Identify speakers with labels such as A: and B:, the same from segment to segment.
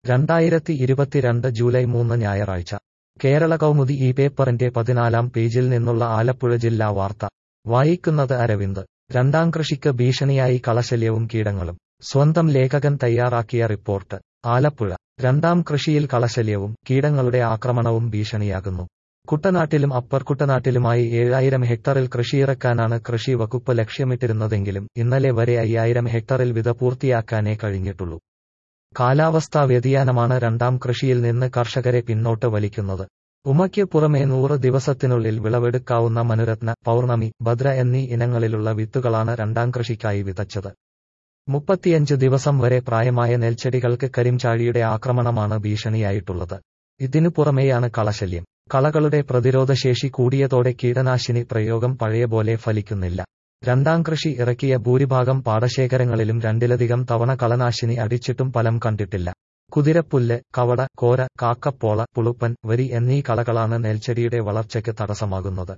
A: രണ്ടായിരത്തി ഇരുപത്തിരണ്ട് ജൂലൈ മൂന്ന് ഞായറാഴ്ച കേരള കൗമുദി ഈ പേപ്പറിന്റെ പതിനാലാം പേജിൽ നിന്നുള്ള ആലപ്പുഴ ജില്ലാ വാർത്ത വായിക്കുന്നത് അരവിന്ദ് രണ്ടാം കൃഷിക്ക് ഭീഷണിയായി കളശല്യവും കീടങ്ങളും സ്വന്തം ലേഖകൻ തയ്യാറാക്കിയ റിപ്പോർട്ട് ആലപ്പുഴ രണ്ടാം കൃഷിയിൽ കളശല്യവും കീടങ്ങളുടെ ആക്രമണവും ഭീഷണിയാകുന്നു കുട്ടനാട്ടിലും അപ്പർ കുട്ടനാട്ടിലുമായി ഏഴായിരം ഹെക്ടറിൽ കൃഷിയിറക്കാനാണ് കൃഷി വകുപ്പ് ലക്ഷ്യമിട്ടിരുന്നതെങ്കിലും ഇന്നലെ വരെ അയ്യായിരം ഹെക്ടറിൽ വിത പൂർത്തിയാക്കാനേ കഴിഞ്ഞിട്ടുള്ളൂ കാലാവസ്ഥാ വ്യതിയാനമാണ് രണ്ടാം കൃഷിയിൽ നിന്ന് കർഷകരെ പിന്നോട്ട് വലിക്കുന്നത് ഉമയ്ക്ക് പുറമെ നൂറ് ദിവസത്തിനുള്ളിൽ വിളവെടുക്കാവുന്ന മനുരത്ന പൗർണമി ഭദ്ര എന്നീ ഇനങ്ങളിലുള്ള വിത്തുകളാണ് രണ്ടാം കൃഷിക്കായി വിതച്ചത് മുപ്പത്തിയഞ്ച് ദിവസം വരെ പ്രായമായ നെൽച്ചെടികൾക്ക് കരിംചാഴിയുടെ ആക്രമണമാണ് ഭീഷണിയായിട്ടുള്ളത് ഇതിനു പുറമെയാണ് കളശല്യം കളകളുടെ പ്രതിരോധശേഷി കൂടിയതോടെ കീടനാശിനി പ്രയോഗം പഴയപോലെ ഫലിക്കുന്നില്ല രണ്ടാം കൃഷി ഇറക്കിയ ഭൂരിഭാഗം പാടശേഖരങ്ങളിലും രണ്ടിലധികം തവണ കളനാശിനി അടിച്ചിട്ടും ഫലം കണ്ടിട്ടില്ല കുതിരപ്പുല്ല് കവട കോര കാക്കപ്പോള പുളുപ്പൻ വരി എന്നീ കളകളാണ് നെൽച്ചെടിയുടെ വളർച്ചയ്ക്ക് തടസ്സമാകുന്നത്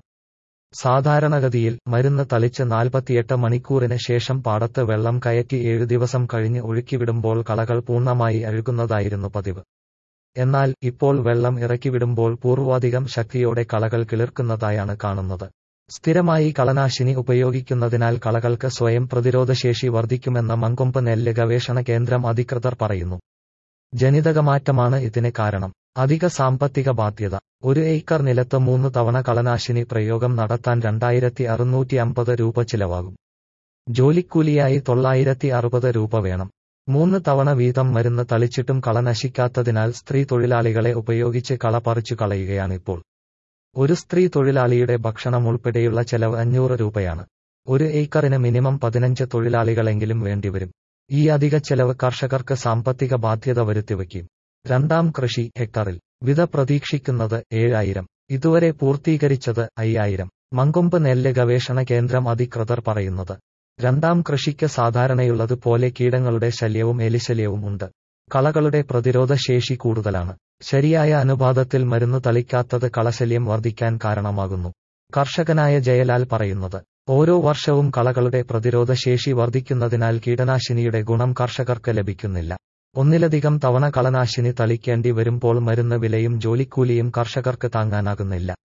A: സാധാരണഗതിയിൽ മരുന്ന് തളിച്ച് നാൽപ്പത്തിയെട്ട് മണിക്കൂറിന് ശേഷം പാടത്ത് വെള്ളം കയറ്റി ഏഴു ദിവസം കഴിഞ്ഞ് ഒഴുക്കിവിടുമ്പോൾ കളകൾ പൂർണ്ണമായി അഴുകുന്നതായിരുന്നു പതിവ് എന്നാൽ ഇപ്പോൾ വെള്ളം ഇറക്കിവിടുമ്പോൾ പൂർവാധികം ശക്തിയോടെ കളകൾ കിളിർക്കുന്നതായാണ് കാണുന്നത് സ്ഥിരമായി കളനാശിനി ഉപയോഗിക്കുന്നതിനാൽ കളകൾക്ക് സ്വയം പ്രതിരോധശേഷി വർദ്ധിക്കുമെന്ന് മങ്കൊമ്പ് നെല്ല് ഗവേഷണ കേന്ദ്രം അധികൃതർ പറയുന്നു ജനിതകമാറ്റമാണ് ഇതിന് കാരണം അധിക സാമ്പത്തിക ബാധ്യത ഒരു ഏക്കർ നിലത്ത് മൂന്ന് തവണ കളനാശിനി പ്രയോഗം നടത്താൻ രണ്ടായിരത്തി അറുന്നൂറ്റി അമ്പത് രൂപ ചിലവാകും ജോലിക്കൂലിയായി തൊള്ളായിരത്തി അറുപത് രൂപ വേണം മൂന്ന് തവണ വീതം മരുന്ന് തളിച്ചിട്ടും കള നശിക്കാത്തതിനാൽ സ്ത്രീ തൊഴിലാളികളെ ഉപയോഗിച്ച് കള പറിച്ചു കളയുകയാണിപ്പോൾ ഒരു സ്ത്രീ തൊഴിലാളിയുടെ ഭക്ഷണം ഉൾപ്പെടെയുള്ള ചെലവ് അഞ്ഞൂറ് രൂപയാണ് ഒരു ഏക്കറിന് മിനിമം പതിനഞ്ച് തൊഴിലാളികളെങ്കിലും വേണ്ടിവരും ഈ അധിക ചെലവ് കർഷകർക്ക് സാമ്പത്തിക ബാധ്യത വരുത്തിവയ്ക്കും രണ്ടാം കൃഷി ഹെക്ടറിൽ വിത പ്രതീക്ഷിക്കുന്നത് ഏഴായിരം ഇതുവരെ പൂർത്തീകരിച്ചത് അയ്യായിരം മങ്കൊമ്പ് നെല്ല് ഗവേഷണ കേന്ദ്രം അധികൃതർ പറയുന്നത് രണ്ടാം കൃഷിക്ക് സാധാരണയുള്ളത് പോലെ കീടങ്ങളുടെ ശല്യവും എലിശല്യവും ഉണ്ട് കളകളുടെ പ്രതിരോധ ശേഷി കൂടുതലാണ് ശരിയായ അനുപാതത്തിൽ മരുന്ന് തളിക്കാത്തത് കളശല്യം വർദ്ധിക്കാൻ കാരണമാകുന്നു കർഷകനായ ജയലാൽ പറയുന്നത് ഓരോ വർഷവും കളകളുടെ പ്രതിരോധ ശേഷി വർദ്ധിക്കുന്നതിനാൽ കീടനാശിനിയുടെ ഗുണം കർഷകർക്ക് ലഭിക്കുന്നില്ല ഒന്നിലധികം തവണ കളനാശിനി തളിക്കേണ്ടി വരുമ്പോൾ മരുന്ന് വിലയും ജോലിക്കൂലിയും കർഷകർക്ക് താങ്ങാനാകുന്നില്ല